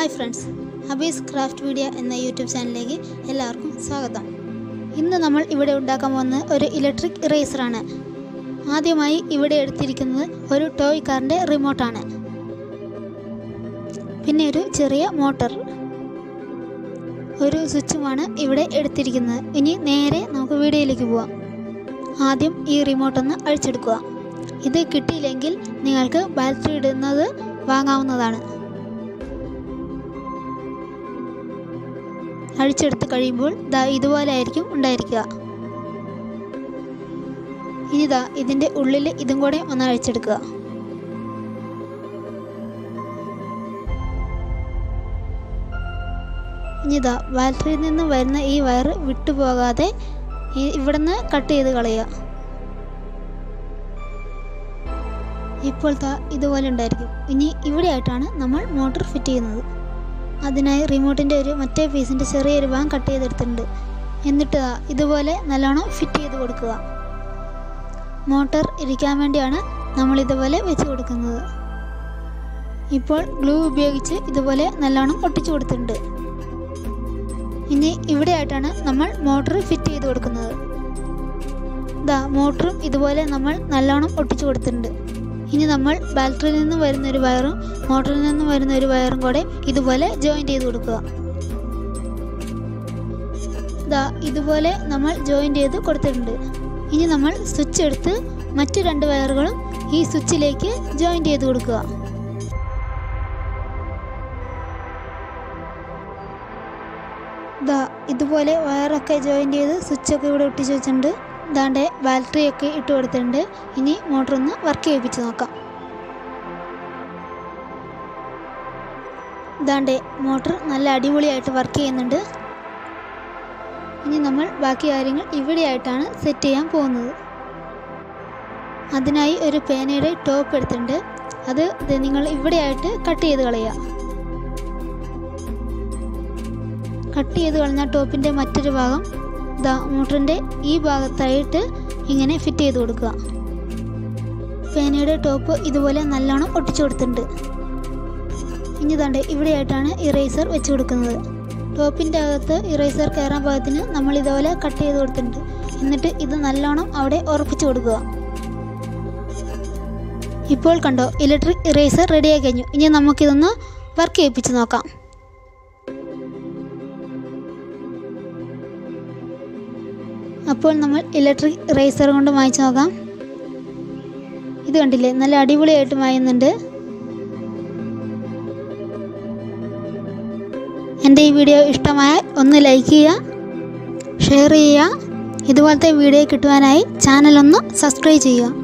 hi friends Habees craft media എന്ന YouTube ചാനലിലേക്ക് എല്ലാവർക്കും സ്വാഗതം ഇന്ന് നമ്മൾ ഇവിടെ ഉണ്ടാക്കാൻ പോകുന്ന ഒരു ഇലക്ട്രിക് ഇറേസറാണ് ആദ്യമായി ഇവിടെ എടുത്തിരിക്കുന്നത് ഒരു ടോയ് കാറിൻ്റെ റിമോട്ടാണ് പിന്നെ ഒരു ചെറിയ മോട്ടർ ഒരു സ്വിച്ചുമാണ് ഇവിടെ എടുത്തിരിക്കുന്നത് ഇനി നേരെ നമുക്ക് വീഡിയോയിലേക്ക് പോവാം ആദ്യം ഈ റിമോട്ട് ഒന്ന് അഴിച്ചെടുക്കുക ഇത് കിട്ടിയില്ലെങ്കിൽ നിങ്ങൾക്ക് ബാറ്ററി ഇടുന്നത് വാങ്ങാവുന്നതാണ് അഴിച്ചെടുത്ത് കഴിയുമ്പോൾ ദാ ഇതുപോലെ ആയിരിക്കും ഉണ്ടായിരിക്കുക ഇനി ദാ ഇതിൻ്റെ ഉള്ളിൽ ഇതും കൂടെ ഒന്ന് അഴിച്ചെടുക്കുക ഇനി ഇതാ ബാറ്ററിയിൽ നിന്ന് വരുന്ന ഈ വയർ വിട്ടുപോകാതെ ഈ- ഇവിടുന്ന് കട്ട് ചെയ്ത് കളയുക ഇപ്പോൾ ദാ ഇതുപോലെ ഉണ്ടായിരിക്കും ഇനി ഇവിടെയായിട്ടാണ് നമ്മൾ മോട്ടോർ ഫിറ്റ് ചെയ്യുന്നത് അതിനായി റിമോട്ടിൻ്റെ ഒരു മറ്റേ പീസിൻ്റെ ചെറിയൊരു ഭാഗം കട്ട് ചെയ്തെടുത്തിട്ടുണ്ട് എന്നിട്ട് ദാ ഇതുപോലെ നല്ലോണം ഫിറ്റ് ചെയ്ത് കൊടുക്കുക മോട്ടോർ ഇരിക്കാൻ വേണ്ടിയാണ് നമ്മൾ ഇതുപോലെ വെച്ച് കൊടുക്കുന്നത് ഇപ്പോൾ ഗ്ലൂ ഉപയോഗിച്ച് ഇതുപോലെ നല്ലോണം ഒട്ടിച്ചു കൊടുത്തിട്ടുണ്ട് ഇനി ഇവിടെയായിട്ടാണ് നമ്മൾ മോട്ടോർ ഫിറ്റ് ചെയ്ത് കൊടുക്കുന്നത് ദാ മോട്ടറും ഇതുപോലെ നമ്മൾ നല്ലോണം ഒട്ടിച്ചു കൊടുത്തിട്ടുണ്ട് ഇനി നമ്മൾ ബാറ്ററിയിൽ നിന്ന് വരുന്ന ഒരു വയറും മോട്ടറിൽ നിന്ന് വരുന്ന ഒരു വയറും കൂടെ ഇതുപോലെ ജോയിന്റ് ചെയ്ത് കൊടുക്കുക ദാ ഇതുപോലെ നമ്മൾ ജോയിന്റ് ചെയ്ത് കൊടുത്തിട്ടുണ്ട് ഇനി നമ്മൾ സ്വിച്ച് എടുത്ത് മറ്റു രണ്ട് വയറുകളും ഈ സ്വിച്ചിലേക്ക് ജോയിന്റ് ചെയ്ത് കൊടുക്കുക ദാ ഇതുപോലെ വയറൊക്കെ ജോയിന്റ് ചെയ്ത് സ്വിച്ചൊക്കെ ഇവിടെ ഒട്ടിച്ച് വെച്ചിട്ടുണ്ട് ദാണ്ടെ ബാറ്ററിയൊക്കെ ഇട്ട് കൊടുത്തിട്ടുണ്ട് ഇനി മോട്ടർ ഒന്ന് വർക്ക് ചെയ്യിപ്പിച്ച് നോക്കാം ദാണ്ടെ മോട്ടർ നല്ല അടിപൊളിയായിട്ട് വർക്ക് ചെയ്യുന്നുണ്ട് ഇനി നമ്മൾ ബാക്കി കാര്യങ്ങൾ ഇവിടെയായിട്ടാണ് സെറ്റ് ചെയ്യാൻ പോകുന്നത് അതിനായി ഒരു പേനയുടെ ടോപ്പ് എടുത്തിട്ടുണ്ട് അത് ദേ നിങ്ങൾ ഇവിടെയായിട്ട് കട്ട് ചെയ്ത് കളയുക കട്ട് ചെയ്ത് കളഞ്ഞ ടോപ്പിൻ്റെ മറ്റൊരു ഭാഗം ദാ മോട്ടറിൻ്റെ ഈ ഭാഗത്തായിട്ട് ഇങ്ങനെ ഫിറ്റ് ചെയ്ത് കൊടുക്കുക പേനയുടെ ടോപ്പ് ഇതുപോലെ നല്ലോണം ഒട്ടിച്ചു കൊടുത്തിട്ടുണ്ട് ഇനി തണ്ട് ഇവിടെയായിട്ടാണ് ഇറേസർ വെച്ച് കൊടുക്കുന്നത് ടോപ്പിൻ്റെ അകത്ത് ഇറേസർ കയറാൻ പാകത്തിന് നമ്മൾ ഇതുപോലെ കട്ട് ചെയ്ത് കൊടുത്തിട്ടുണ്ട് എന്നിട്ട് ഇത് നല്ലോണം അവിടെ ഉറപ്പിച്ചു കൊടുക്കുക ഇപ്പോൾ കണ്ടോ ഇലക്ട്രിക് ഇറേസർ റെഡിയായി കഴിഞ്ഞു ഇനി നമുക്കിതൊന്ന് വർക്ക് ചെയ്യിപ്പിച്ച് നോക്കാം അപ്പോൾ നമ്മൾ ഇലക്ട്രിക് റേസർ കൊണ്ട് മായ്ച്ചു നോക്കാം ഇത് കണ്ടില്ലേ നല്ല അടിപൊളിയായിട്ട് മായുന്നുണ്ട് എൻ്റെ ഈ വീഡിയോ ഇഷ്ടമായാൽ ഒന്ന് ലൈക്ക് ചെയ്യുക ഷെയർ ചെയ്യുക ഇതുപോലത്തെ വീഡിയോ കിട്ടുവാനായി ചാനൽ ഒന്ന് സബ്സ്ക്രൈബ് ചെയ്യുക